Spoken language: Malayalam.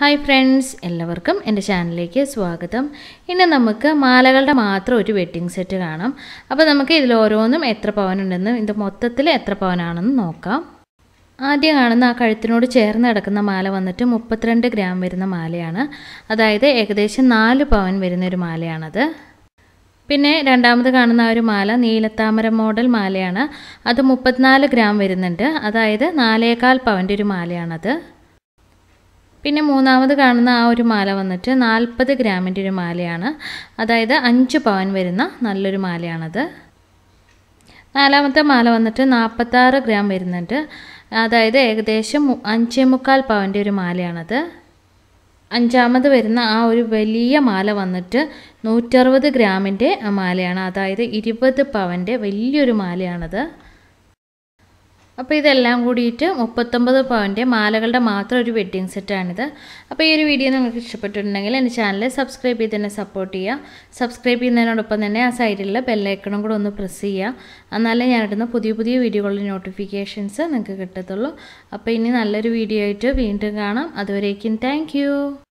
ഹായ് ഫ്രണ്ട്സ് എല്ലാവർക്കും എൻ്റെ ചാനലിലേക്ക് സ്വാഗതം ഇന്ന് നമുക്ക് മാലകളുടെ മാത്രം ഒരു വെഡ്ഡിങ് സെറ്റ് കാണാം അപ്പോൾ നമുക്ക് ഇതിൽ ഓരോന്നും എത്ര പവനുണ്ടെന്ന് ഇത് മൊത്തത്തിൽ എത്ര പവനാണെന്ന് നോക്കാം ആദ്യം കാണുന്ന ആ കഴുത്തിനോട് ചേർന്ന് കിടക്കുന്ന മാല വന്നിട്ട് മുപ്പത്തിരണ്ട് ഗ്രാം വരുന്ന മാലയാണ് അതായത് ഏകദേശം നാല് പവൻ വരുന്ന ഒരു മാലയാണത് പിന്നെ രണ്ടാമത് കാണുന്ന ആ ഒരു മാല നീലത്താമര മോഡൽ മാലയാണ് അത് മുപ്പത്തിനാല് ഗ്രാം വരുന്നുണ്ട് അതായത് നാലേകാൽ പവൻ്റെ ഒരു മാലയാണത് പിന്നെ മൂന്നാമത് കാണുന്ന ആ ഒരു മാല വന്നിട്ട് നാൽപ്പത് ഗ്രാമിൻ്റെ ഒരു മാലയാണ് അതായത് അഞ്ച് പവൻ വരുന്ന നല്ലൊരു മാലയാണത് നാലാമത്തെ മാല വന്നിട്ട് നാൽപ്പത്താറ് ഗ്രാം വരുന്നുണ്ട് അതായത് ഏകദേശം അഞ്ചേ മുക്കാൽ പവൻ്റെ ഒരു മാലയാണത് അഞ്ചാമത് വരുന്ന ആ ഒരു വലിയ മാല വന്നിട്ട് നൂറ്ററുപത് ഗ്രാമിൻ്റെ മാലയാണ് അതായത് ഇരുപത് പവൻ്റെ വലിയൊരു മാലയാണത് അപ്പോൾ ഇതെല്ലാം കൂടിയിട്ട് മുപ്പത്തൊമ്പത് പവൻ്റെ മാലകളുടെ മാത്രം ഒരു വെഡ്ഡിങ് സെറ്റാണിത് അപ്പോൾ ഈ ഒരു വീഡിയോ നിങ്ങൾക്ക് ഇഷ്ടപ്പെട്ടിട്ടുണ്ടെങ്കിൽ എൻ്റെ ചാനൽ സബ്സ്ക്രൈബ് ചെയ്ത് തന്നെ സപ്പോർട്ട് ചെയ്യുക സബ്സ്ക്രൈബ് ചെയ്യുന്നതിനോടൊപ്പം തന്നെ ആ സൈഡിലുള്ള ബെല്ലൈക്കണും കൂടെ ഒന്ന് പ്രസ് ചെയ്യുക എന്നാലേ ഞാൻ ഇടുന്ന പുതിയ പുതിയ വീഡിയോകളുടെ നോട്ടിഫിക്കേഷൻസ് നിങ്ങൾക്ക് കിട്ടത്തുള്ളൂ അപ്പോൾ ഇനി നല്ലൊരു വീഡിയോ ആയിട്ട് വീണ്ടും കാണാം അതുവരേക്കും താങ്ക്